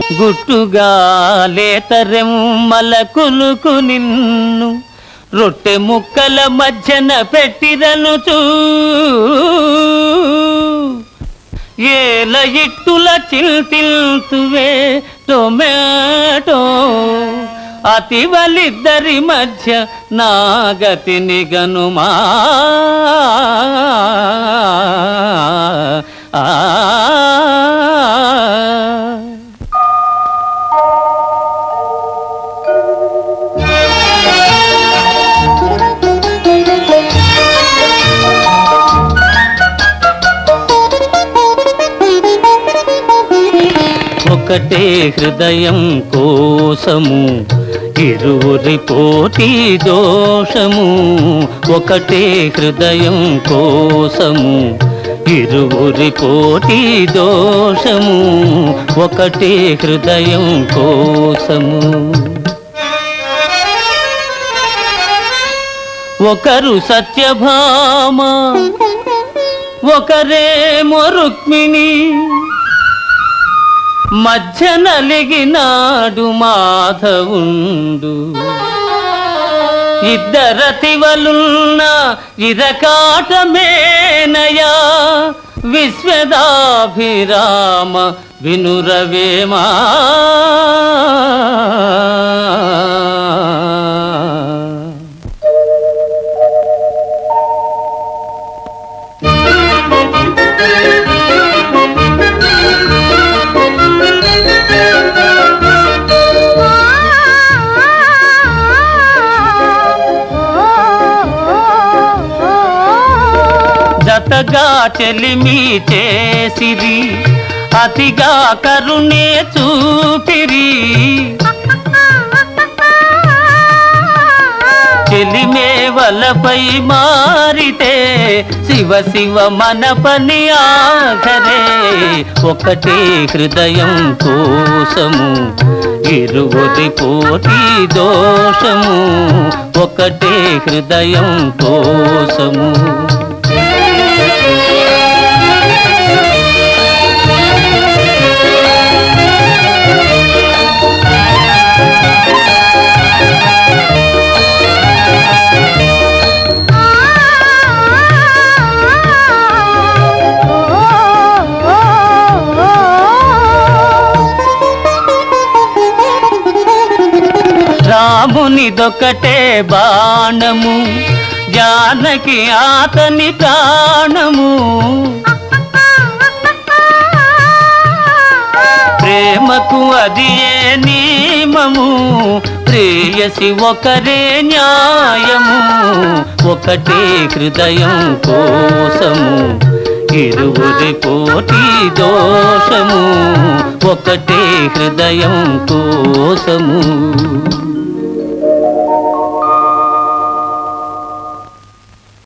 గుట్టుగా లేతరెమ్మల కులుకు నిన్ను రొట్టె ముక్కల మధ్యన పెట్టిరనుచూ ఏల ఇట్టుల చిల్తిల్తువే టొమాటో అతివలిద్దరి మధ్య నాగతిని గనుమా ఆ ఒకటే హృదయం కోసము ఇరువురి పోటీ దోషము ఒకటే హృదయం కోసము ఇరువురి పోటీ దోషము ఒకటే హృదయం కోసము ఒకరు సత్యభామ ఒకరేమో రుక్మిణి మధ్య నలిగినాడు మాధవుండు ఇద్దరతివలున్న ఇరకాటమేనయా విశ్వదాభిరామ వినురవేమా జతగా చెలిమి చేసిరి అతిగా కరుణే చూపిరి చెలిమే వలపై మారితే శివ శివ మన పని ఆఖరే ఒకటే హృదయం కోసము ఇరువురి పోటీ దోషము ఒకటే హృదయం కోసము రామునిదొకటే బాణము జానకి ఆతని ప్రాణము ప్రేమకు అది ఏ నియమము ప్రేయసి ఒకరే న్యాయము ఒకటే హృదయం కోసము ఇరువురి కోటి దోషము ఒకటే హృదయం కోసము